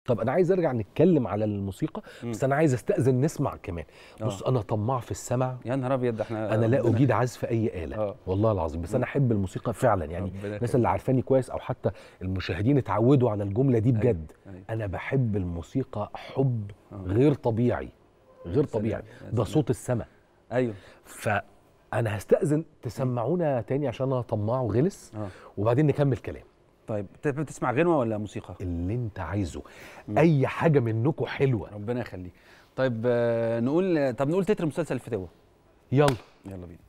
طب انا عايز ارجع نتكلم على الموسيقى مم. بس انا عايز استاذن نسمع كمان بص آه. انا طماع في السمع يا نهار ابيض ده احنا انا لا ربنا- اجيد عزف اي اله آه. والله العظيم بس انا احب الموسيقى فعلا يعني ربنا الناس يخليك. اللي عارفاني كويس او حتى المشاهدين اتعودوا على الجمله دي أيوة، بجد أيوة. انا بحب الموسيقى حب آه. غير طبيعي غير سلام، طبيعي يا ده سلام. صوت السماء ايوه فانا هستاذن تسمعونا تاني عشان انا طماع وغلس اه وبعدين نكمل كلام طيب تحب تسمع غنوه ولا موسيقى اللي انت عايزه مم. اي حاجه منكم حلوه ربنا يخليك طيب آه، نقول طب نقول تتر مسلسل الفتاوى يلا يلا بينا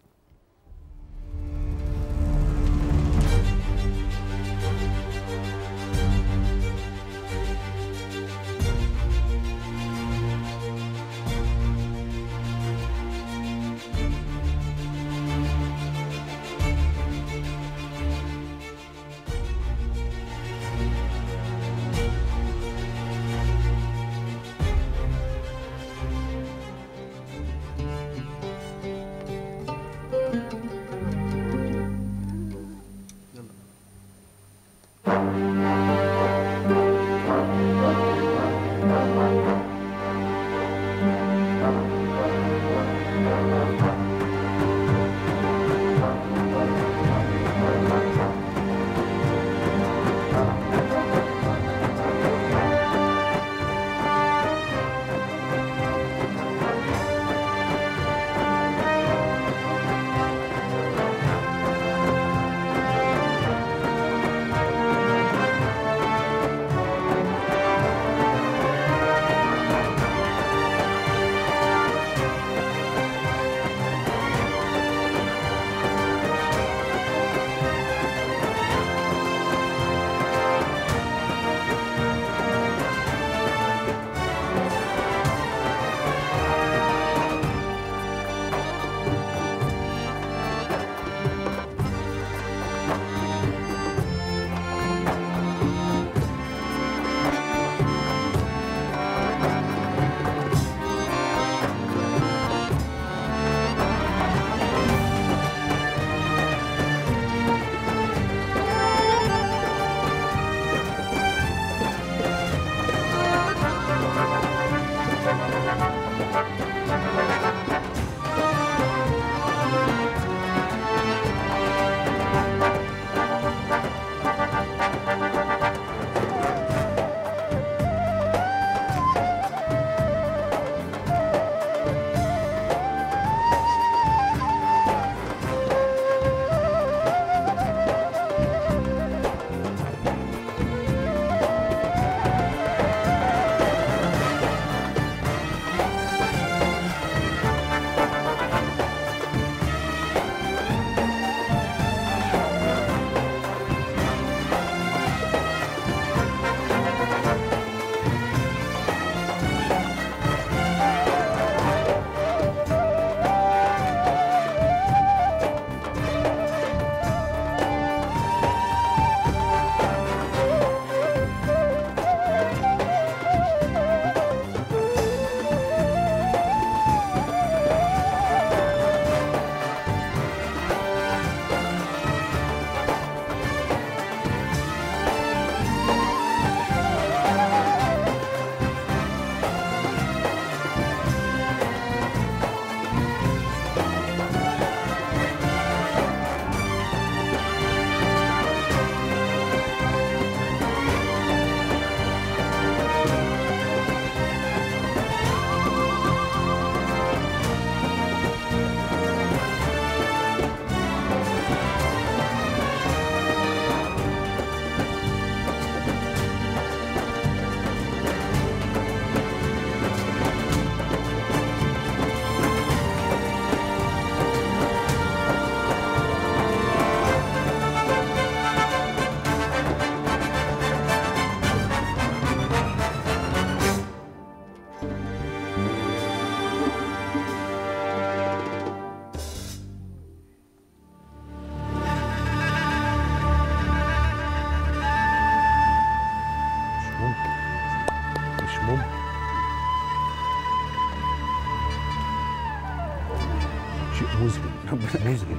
مذهل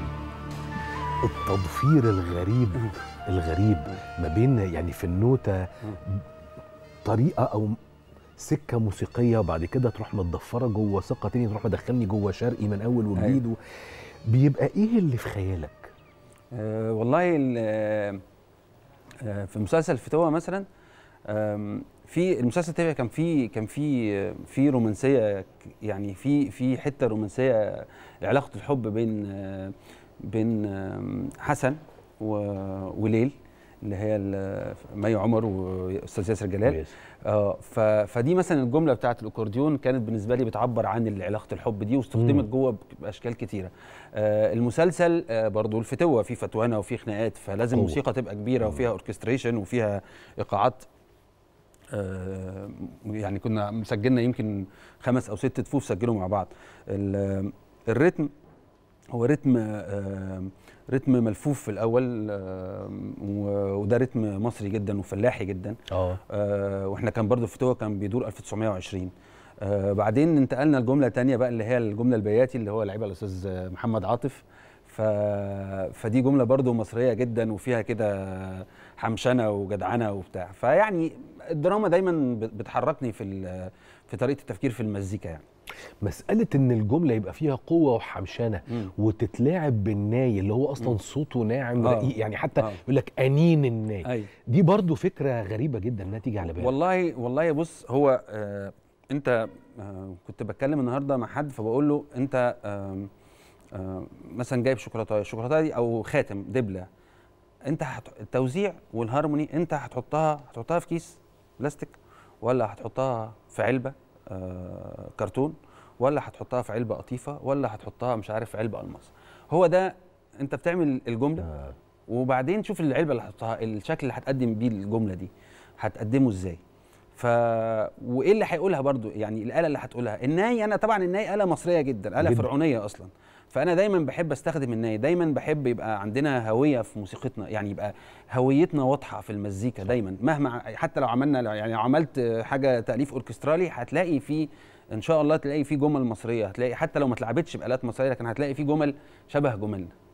التضفير الغريب الغريب ما بين يعني في النوتة طريقه او سكه موسيقيه وبعد كده تروح متضفره جوه ثقه تاني تروح مدخلني جوه شرقي من اول وجديد و... بيبقى ايه اللي في خيالك آه والله ال- آه، آه، في مسلسل فتوة مثلا آم، في المسلسل تبعي كان في كان في آه، في رومانسيه ك- يعني في في حته رومانسيه علاقه الحب بين آه، بين آم، حسن و- وليل اللي هي ال- مي عمر واستاذ ياسر جلال كويس. اه ف- فدي مثلا الجمله بتاعت الاكورديون كانت بالنسبه لي بتعبر عن علاقه الحب دي واستخدمت مم. جوه باشكال كتيره آه المسلسل آه برضو الفتوه فيه فتوانه وفيه خناقات فلازم قوة. الموسيقى تبقى كبيره وفيها اوركستريشن وفيها ايقاعات آه يعني كنا مسجلنا يمكن خمس او ست تفوف سجلوا مع بعض ال- الريتم هو رتم آه، رتم ملفوف في الاول آه، و- وده رتم مصري جدا وفلاحي جدا اه آه، واحنا كان برضو فتوة كان بيدور 1920 آه، بعدين انتقلنا لجمله تانية بقى اللي هي الجمله البياتي اللي هو لعيبها الاستاذ محمد عاطف ف... فدي جمله برضو مصريه جدا وفيها كده حمشنه وجدعنه وبتاع فيعني الدراما دايما بت- بتحركني في ال... في طريقه التفكير في المزيكا يعني مساله ان الجمله يبقى فيها قوه وحمشنه مم. وتتلاعب بالناي اللي هو اصلا مم. صوته ناعم آه. رقيق يعني حتى آه. يقول لك انين الناي ايوه دي برضو فكره غريبه جدا انها تيجي على بالك والله والله بص هو آه انت آه كنت بتكلم النهارده مع حد فبقول له انت آه آه مثلا جايب شوكولاته الشوكولاته دي او خاتم دبله انت هت... التوزيع والهارموني انت هتحطها هتحطها في كيس بلاستيك ولا هتحطها في علبه آه كرتون ولا هتحطها في علبه قطيفه ولا هتحطها مش عارف في علبه الماس هو ده انت بتعمل الجمله آه. وبعدين شوف العلبه اللي هتحطها الشكل اللي هتقدم بيه الجمله دي هتقدمه ازاي ف وايه اللي هيقولها برضو يعني الاله اللي هتقولها الناي انا طبعا الناي اله مصريه جدا اله جداً. فرعونيه اصلا فانا دايما بحب استخدم الناي دايما بحب يبقى عندنا هويه في موسيقتنا يعني يبقى هويتنا واضحه في المزيكا دايما مهما ع- حتى لو عملنا يعني لو عملت حاجه تاليف اوركسترالي هتلاقي فيه ان شاء الله تلاقي فيه جمل مصريه هتلاقي حتى لو ما اتلعبتش بالات مصريه لكن هتلاقي فيه جمل شبه جملنا